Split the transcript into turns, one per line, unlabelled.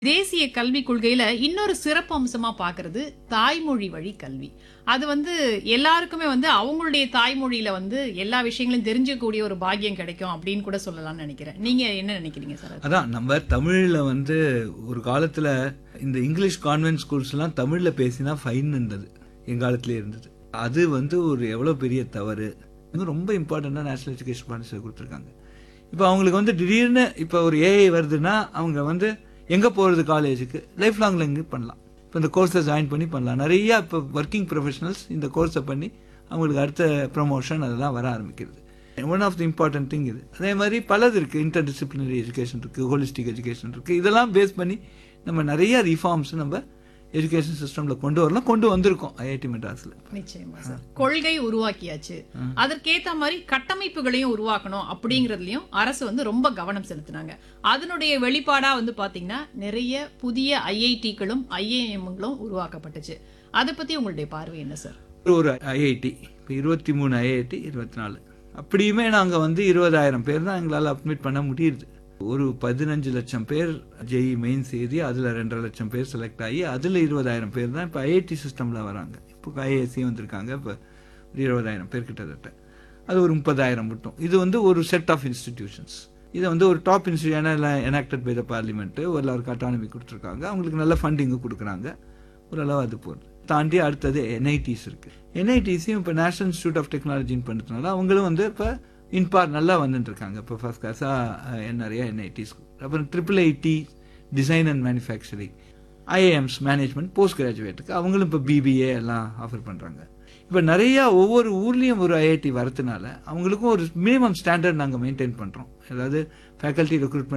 தேசிய கல்விக் கொள்கையில இன்னொரு சிறப்பு அம்சமா பாக்குறது தாய்மொழி வழி கல்வி அது வந்து எல்லாருக்குமே வந்து அவங்களுடைய தாய்மொழியில வந்து எல்லா விஷயங்களையும் தெரிஞ்சக்கூடிய ஒரு பாக்கியம் கிடைக்கும் அப்படின்னு கூட சொல்லலாம்னு நினைக்கிறேன் நீங்க என்ன நினைக்கிறீங்க சார் அது?
அதான் நம்ம தமிழில் வந்து ஒரு காலத்தில் இந்த இங்கிலீஷ் கான்வென்ட் ஸ்கூல்ஸ்லாம் தமிழில் பேசினா ஃபைன் இருந்தது எங்காலத்திலே இருந்தது அது வந்து ஒரு எவ்வளோ பெரிய தவறு இது ரொம்ப இம்பார்ட்டண்ட்டாக நேஷனல் எஜுகேஷன் பாலிசியில் கொடுத்துருக்காங்க இப்போ அவங்களுக்கு வந்து திடீர்னு இப்போ ஒரு ஏஐ வருதுன்னா அவங்க வந்து எங்கே போகிறது காலேஜுக்கு லைஃப் லாங் லேர்னிங் பண்ணலாம் இப்போ இந்த கோர்ஸை ஜாயின் பண்ணி பண்ணலாம் நிறையா இப்போ ஒர்க்கிங் ப்ரொஃபஷனல்ஸ் இந்த கோர்ஸை பண்ணி அவங்களுக்கு அடுத்த ப்ரமோஷன் அதெல்லாம் வர ஆரம்பிக்கிறது one of the important thing இது அதே மாதிரி பலது இருக்குது இன்டர் டிசிப்ளினரி எஜுகேஷன் இருக்குது ஹோலிஸ்டிக் எஜுகேஷன் இருக்குது இதெல்லாம் பேஸ் பண்ணி நம்ம நிறைய ரிஃபார்ம்ஸ் நம்ம எஜுகேஷன் சிஸ்டமில் கொண்டு வரலாம் கொண்டு வந்திருக்கோம் ஐஐடி மெட்ராஸில்
நிச்சயமா சார் கொள்கை உருவாக்கியாச்சு அதற்கேத்த மாதிரி கட்டமைப்புகளையும் உருவாக்கணும் அப்படிங்கறதுலயும் அரசு வந்து ரொம்ப கவனம் செலுத்தினாங்க அதனுடைய வெளிப்பாடா வந்து பாத்தீங்கன்னா நிறைய புதிய ஐஐடிகளும் ஐஏஎம்களும் உருவாக்கப்பட்டுச்சு அதை பத்தி உங்களுடைய பார்வை என்ன சார்
ஒரு ஐஐடி இப்போ இருபத்தி மூணு ஐஐடி இருபத்தி நாலு அப்படியுமே நாங்கள் வந்து இருபதாயிரம் பேர் தான் எங்களால் அட்மிட் பண்ண முடியுது ஒரு பதினஞ்சு லட்சம் பேர் ஜெய் மெயின்ஸ் எழுதி அதில் ரெண்டரை லட்சம் பேர் செலக்ட் ஆகி அதில் இருபதாயிரம் பேர் தான் இப்போ ஐஐடி சிஸ்டமில் வராங்க இப்போ ஐஏஎஸ்சி வந்திருக்காங்க இப்போ ஒரு இருபதாயிரம் பேர் கிட்டத்தட்ட அது ஒரு முப்பதாயிரம் மட்டும் இது வந்து ஒரு செட் ஆஃப் இன்ஸ்டிடியூஷன்ஸ் இதை வந்து ஒரு top institution enacted by the parliament எல்லாருக்கும் அட்டானமி கொடுத்துருக்காங்க அவங்களுக்கு நல்ல ஃபண்டிங்கு கொடுக்குறாங்க ஓரளவு அது போகுது தாண்டி அடுத்தது என்ஐடிஸ் இருக்கு என்ஐடிஸையும் இப்போ நேஷனல் இன்ஸ்டியூட் ஆஃப் டெக்னாலஜின்னு பண்ணுறதுனால அவங்களும் வந்து இப்போ இன்பார் நல்லா வந்துட்டு இருக்காங்க இப்போ ஃபர்ஸ்ட் கிளாஸாக நிறைய என்ஐடிஸ் அப்புறம் triple IT design and manufacturing IIMs management post கிராஜுவேட்டுக்கு அவங்களும் இப்போ பிபிஏ எல்லாம் ஆஃபர் பண்ணுறாங்க இப்போ நிறையா ஒவ்வொரு ஊர்லேயும் ஒரு ஐஐடி வரதுனால அவங்களுக்கும் ஒரு மினிமம் ஸ்டாண்டர்ட் நாங்கள் மெயின்டைன் பண்ணுறோம் அதாவது ஃபேக்கல்ட்டி ரெக்ரூட்மெண்ட்